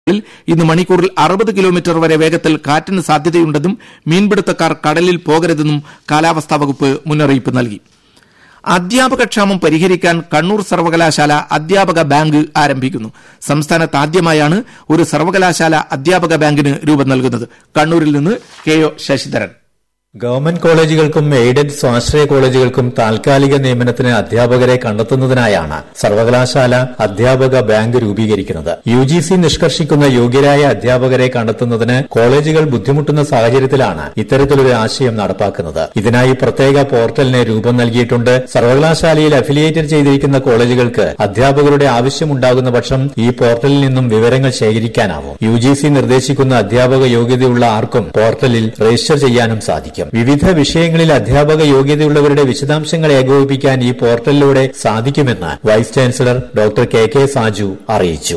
ിൽ ഇന്ന് മണിക്കൂറിൽ അറുപത് കിലോമീറ്റർ വരെ വേഗത്തിൽ കാറ്റിന് സാധ്യതയുണ്ടെന്നും മീൻപിടുത്തക്കാർ കടലിൽ പോകരുതെന്നും കാലാവസ്ഥാ വകുപ്പ് മുന്നറിയിപ്പ് നൽകി അധ്യാപകക്ഷാമം പരിഹരിക്കാൻ കണ്ണൂർ സർവകലാശാല അധ്യാപക ബാങ്ക് ആരംഭിക്കുന്നു സംസ്ഥാനത്ത് ആദ്യമായാണ് ഒരു സർവകലാശാല അധ്യാപക ബാങ്കിന് രൂപം നൽകുന്നത് കണ്ണൂരിൽ നിന്ന് കെ ഒ ശശിധരൻ ഗവൺമെന്റ് കോളേജുകൾക്കും എയ്ഡഡ് സ്വാശ്രയ കോളേജുകൾക്കും താൽക്കാലിക നിയമനത്തിന് അധ്യാപകരെ കണ്ടെത്തുന്നതിനായാണ് സർവകലാശാല അധ്യാപക ബാങ്ക് രൂപീകരിക്കുന്നത് യു ജി സി നിഷ്കർഷിക്കുന്ന യോഗ്യരായ അധ്യാപകരെ കണ്ടെത്തുന്നതിന് കോളേജുകൾ ബുദ്ധിമുട്ടുന്ന സാഹചര്യത്തിലാണ് ഇത്തരത്തിലൊരു ആശയം നടപ്പാക്കുന്നത് ഇതിനായി പ്രത്യേക പോർട്ടലിന് രൂപം നൽകിയിട്ടുണ്ട് സർവകലാശാലയിൽ അഫിലിയേറ്റഡ് ചെയ്തിരിക്കുന്ന കോളേജുകൾക്ക് അധ്യാപകരുടെ ആവശ്യമുണ്ടാകുന്ന പക്ഷം ഈ പോർട്ടലിൽ നിന്നും വിവരങ്ങൾ ശേഖരിക്കാനാവും യു ജി സി നിർദ്ദേശിക്കുന്ന അധ്യാപക യോഗ്യതയുള്ള ആർക്കും പോർട്ടലിൽ രജിസ്റ്റർ ചെയ്യാനും സാധിക്കും വിവിധ വിഷയങ്ങളിൽ അധ്യാപക യോഗ്യതയുള്ളവരുടെ വിശദാംശങ്ങൾ ഏകോപിപ്പിക്കാൻ ഈ പോർട്ടലിലൂടെ സാധിക്കുമെന്ന് vice chancellor doctor K K Saju അറിയിച്ചു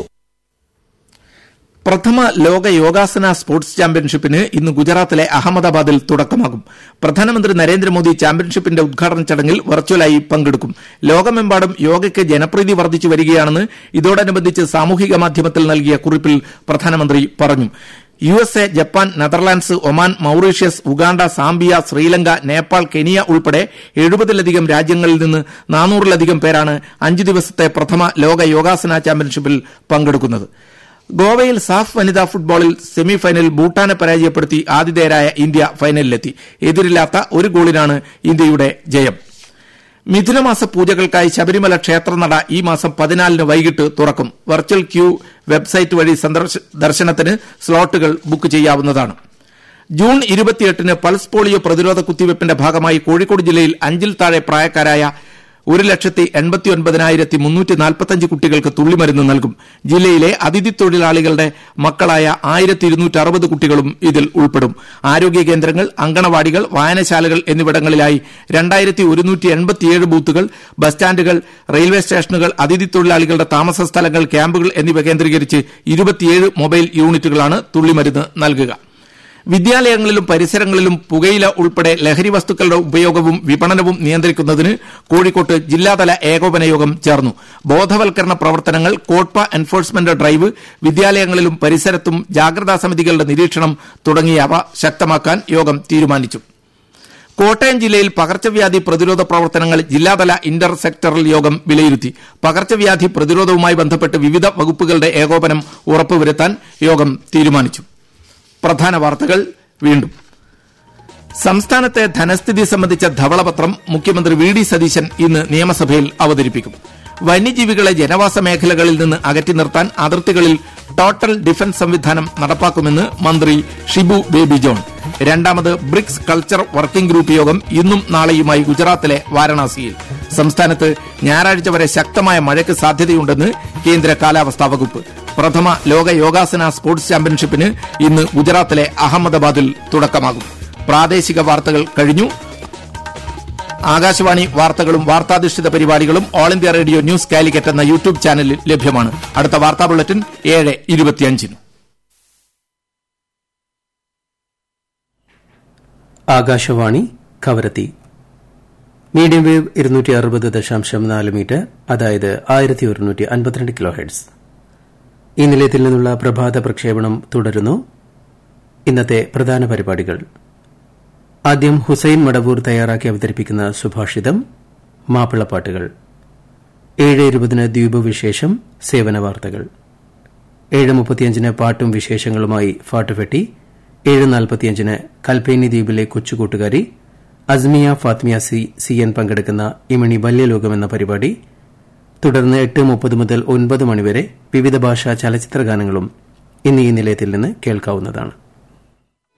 പ്രഥമ ലോക യോഗാസന സ്പോർട്സ് ചാമ്പ്യൻഷിപ്പിന് ഇന്ന് ഗുജറാത്തിലെ അഹമ്മദാബാദിൽ തുടക്കമാകും പ്രധാനമന്ത്രി നരേന്ദ്രമോദി ചാമ്പ്യൻഷിപ്പിന്റെ ഉദ്ഘാടന ചടങ്ങിൽ വെർച്വലായി പങ്കെടുക്കും ലോകമെമ്പാടും യോഗയ്ക്ക് ജനപ്രീതി വർദ്ധിച്ചു വരികയാണെന്ന് ഇതോടനുബന്ധിച്ച് സാമൂഹിക മാധ്യമത്തിൽ നൽകിയ കുറിപ്പിൽ പ്രധാനമന്ത്രി പറഞ്ഞു U S A Japan Netherlands Oman Mauritius Uganda Zambia Sri Lanka Nepal Kenya ഉൾപ്പെടെ എഴുപതിലധികം രാജ്യങ്ങളിൽ നിന്ന് നാനൂറിലധികം പേരാണ് അഞ്ചു ദിവസത്തെ പ്രഥമ ലോക യോഗാസന ചാമ്പ്യൻഷിപ്പിൽ പങ്കെടുക്കുന്നത് ഗോവയിൽ സാഫ് വനിതാ ഫുട്ബോളിൽ സെമിഫൈനലിൽ ഭൂട്ടാനെ പരാജയപ്പെടുത്തി ആതിഥേയരായ ഇന്ത്യ ഫൈനലിലെത്തി എതിരില്ലാത്ത ഒരു ഗോളിനാണ് ഇന്ത്യയുടെ ജയം മിഥുനമാസ പൂജകൾക്കായി ശബരിമല ക്ഷേത്രനട ഈ മാസം പതിനാലിന് വൈകിട്ട് തുറക്കും വെർച്വൽ ക്യൂ വെബ്സൈറ്റ് വഴി ദർശനത്തിന് സ്ലോട്ടുകൾ ബുക്ക് ചെയ്യാവുന്നതാണ് ജൂൺ ഇരുപത്തിയെട്ടിന് പൾസ് പോളിയോ പ്രതിരോധ കുത്തിവയ്പ്പിന്റെ ഭാഗമായി കോഴിക്കോട് ജില്ലയിൽ അഞ്ചിൽ താഴെ പ്രായക്കാരായ ഒരു ലക്ഷത്തി എൺപത്തി ഒൻപതിനായിരത്തി മുന്നൂറ്റി നാൽപ്പത്തഞ്ച് കുട്ടികൾക്ക് തുള്ളിമരുന്ന് നൽകും ജില്ലയിലെ അതിഥി തൊഴിലാളികളുടെ മക്കളായ ആയിരത്തി ഇരുന്നൂറ്റി അറുപത് കുട്ടികളും ഇതിൽ ഉൾപ്പെടും ആരോഗ്യ കേന്ദ്രങ്ങൾ അങ്കണവാടികൾ വായനശാലകൾ എന്നിവിടങ്ങളിലായി രണ്ടായിരത്തി ഒരുന്നൂറ്റി എൺപത്തിയേഴ് ബൂത്തുകൾ ബസ് സ്റ്റാൻഡുകൾ റെയിൽവേ സ്റ്റേഷനുകൾ അതിഥി തൊഴിലാളികളുടെ താമസ സ്ഥലങ്ങൾ ക്യാമ്പുകൾ എന്നിവ കേന്ദ്രീകരിച്ച് ഇരുപത്തിയേഴ് മൊബൈൽ യൂണിറ്റുകളാണ് തുള്ളിമരുന്ന് നൽകുക വിദ്യാലയങ്ങളിലും പരിസരങ്ങളിലും പുകയില ഉൾപ്പെടെ ലഹരി വസ്തുക്കളുടെ ഉപയോഗവും വിപണനവും നിയന്ത്രിക്കുന്നതിന് കോഴിക്കോട്ട് ജില്ലാതല ഏകോപന യോഗം ചേർന്നു ബോധവൽക്കരണ പ്രവർത്തനങ്ങൾ കോട്പ എൻഫോഴ്സ്മെന്റ് ഡ്രൈവ് വിദ്യാലയങ്ങളിലും പരിസരത്തും ജാഗ്രതാ സമിതികളുടെ നിരീക്ഷണം തുടങ്ങിയവ ശക്തമാക്കാൻ യോഗം തീരുമാനിച്ചു കോട്ടയം ജില്ലയിൽ പകർച്ചവ്യാധി പ്രതിരോധ പ്രവർത്തനങ്ങൾ ജില്ലാതല ഇന്റർ സെക്ടറൽ യോഗം വിലയിരുത്തി പകർച്ചവ്യാധി പ്രതിരോധവുമായി ബന്ധപ്പെട്ട് വിവിധ വകുപ്പുകളുടെ ഏകോപനം ഉറപ്പുവരുത്താൻ യോഗം തീരുമാനിച്ചു പ്രധാന വാർത്തകൾ വീണ്ടും സംസ്ഥാനത്തെ ധനസ്ഥിതി സംബന്ധിച്ച ധവളപത്രം മുഖ്യമന്ത്രി വി ഡി സതീശൻ ഇന്ന് നിയമസഭയിൽ അവതരിപ്പിക്കും വന്യജീവികളെ ജനവാസ മേഖലകളിൽ നിന്ന് അകറ്റി നിർത്താൻ അതിർത്തികളിൽ ടോട്ടൽ ഡിഫൻസ് സംവിധാനം നടപ്പാക്കുമെന്ന് മന്ത്രി ഷിബു ബേബി ജോൺ രണ്ടാമത് ബ്രിക്സ് കൾച്ചർ വർക്കിംഗ് ഗ്രൂപ്പ് യോഗം ഇന്നും നാളെയുമായി ഗുജറാത്തിലെ വാരണാസിയിൽ സംസ്ഥാനത്ത് ഞായറാഴ്ച വരെ ശക്തമായ മഴയ്ക്ക് സാധ്യതയുണ്ടെന്ന് കേന്ദ്ര കാലാവസ്ഥാ വകുപ്പ് പ്രഥമ ലോക യോഗാസന സ്പോർട്സ് ചാമ്പ്യൻഷിപ്പിന് ഇന്ന് ഗുജറാത്തിലെ അഹമ്മദാബാദിൽ തുടക്കമാകും പ്രാദേശിക വാർത്തകൾ കഴിഞ്ഞു ആകാശവാണി വാർത്തകളും വാർത്താധിഷ്ഠിത പരിപാടികളും all India radio news Calicut എന്ന യൂട്യൂബ് ചാനലിൽ ലഭ്യമാണ് അടുത്ത വാർത്താ ബുള്ളറ്റിൻ ഏഴ് ഇരുപത്തിയഞ്ചിന് ആകാശവാണി കവരത്തി മീഡിയം വേവ് ഇരുന്നൂറ്റി അറുപത് ദശാംശം നാല് മീറ്റർ അതായത് ആയിരത്തി ഒരുന്നൂറ്റി അൻപത്തിരണ്ട് കിലോ ഹെഡ്സ് ഈ നിലയത്തിൽ നിന്നുള്ള പ്രഭാത പ്രക്ഷേപണം തുടരുന്നു ഇന്നത്തെ പ്രധാന പരിപാടികൾ ആദ്യം ഹുസൈൻ മടവൂർ തയ്യാറാക്കി അവതരിപ്പിക്കുന്ന സുഭാഷിതം മാപ്പിളപ്പാട്ടുകൾ ഏഴ് ഇരുപതിന് ദ്വീപ് വിശേഷം സേവന വാർത്തകൾ ഏഴ് മുപ്പത്തിയഞ്ചിന് പാട്ടും വിശേഷങ്ങളുമായി ഫാട്ടുഫെട്ടി ഏഴ് നാൽപ്പത്തിയഞ്ചിന് കൽപ്പേനി ദ്വീപിലെ കൊച്ചുകൂട്ടുകാരി Asmiya Fathimiya C C N പങ്കെടുക്കുന്ന ഇമണി ബാല്യലോകം എന്ന പരിപാടി തുടർന്ന് എട്ട് മുപ്പത് മുതൽ ഒൻപത് മണിവരെ വിവിധ ഭാഷാ ചലച്ചിത്ര ഗാനങ്ങളും ഇന്ന് ഈ നിലയത്തിൽ നിന്ന് കേൾക്കാവുന്നതാണ്